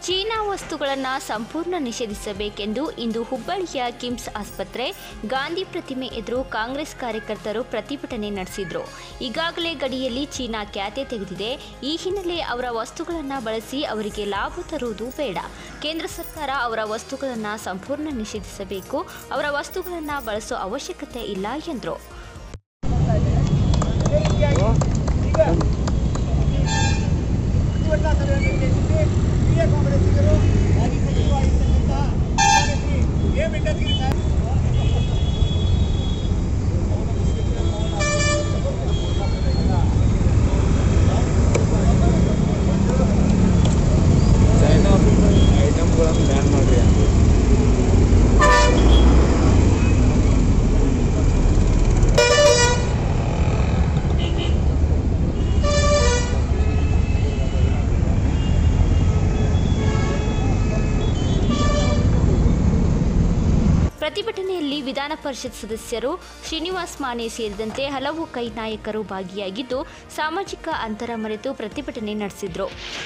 China ವಸ್ತುಗಳನ್ನು ಸಂಪೂರ್ಣ ನಿಷೇಧಿಸಬೇಕೆಂದು ಇಂದು ಹುಬ್ಬಳ್ಳಿಯ ಕಿಮ್ಸ್ ಆಸ್ಪತ್ರೆ ಗಾಂಧಿ ಪ್ರತಿಮೆ ಎದುರು ಕಾಂಗ್ರೆಸ್ ಕಾರ್ಯಕರ್ತರು ಪ್ರತಿಭಟನೆ ನಡೆಸಿದ್ರು ಈಗಾಗಲೇ ಗಡಿಯಲ್ಲಿ ಚೀನಾ ಖ್ಯಾತೆ ತೆಗೆದಿದೆ ಈ ಹಿನ್ನೆಲೆ ಅವರ ವಸ್ತುಗಳನ್ನು ಬಳಸಿ ಅವರಿಗೆ ಲಾಭ ತರುವುದು ಬೇಡ ಕೇಂದ್ರ ಸರ್ಕಾರ ಅವರ ವಸ್ತುಗಳನ್ನು ಸಂಪೂರ್ಣ ನಿಷೇಧಿಸಬೇಕು ಅವರ ವಸ್ತುಗಳನ್ನು ಬಳಸೋ ಅವಶ್ಯಕತೆ ಇಲ್ಲ ಎಂದರು ಪ್ರತಿಭಟನಾ ಸಭೆಯನ್ನು ಉದ್ದೇಶಿಸಿ ಹಿರಿಯ ಕಾಂಗ್ರೆಸ್ಸಿಗರು ಮಾಜಿ ಸಚಿವರಾಗಿರ್ತಕ್ಕಂತಹ ಶ್ರೀ ಎ ವೆಂಕಟಗಿರಿ ಸಾಹೇಬ್ ಚೈನಾ ಐಟಮ್ಗಳನ್ನು ಬ್ಯಾನ್ ಮಾಡ್ರಿ ಪ್ರತಿಭಟನೆಯಲ್ಲಿ ವಿಧಾನ ಪರಿಷತ್ ಸದಸ್ಯರು ಶ್ರೀನಿವಾಸ್ ಮಾನೆ ಸೇರಿದಂತೆ ಹಲವು ಕೈ ನಾಯಕರು ಭಾಗಿಯಾಗಿದ್ದು ಸಾಮಾಜಿಕ ಅಂತರ ಮರೆತು ಪ್ರತಿಭಟನೆ ನಡೆಸಿದ್ರು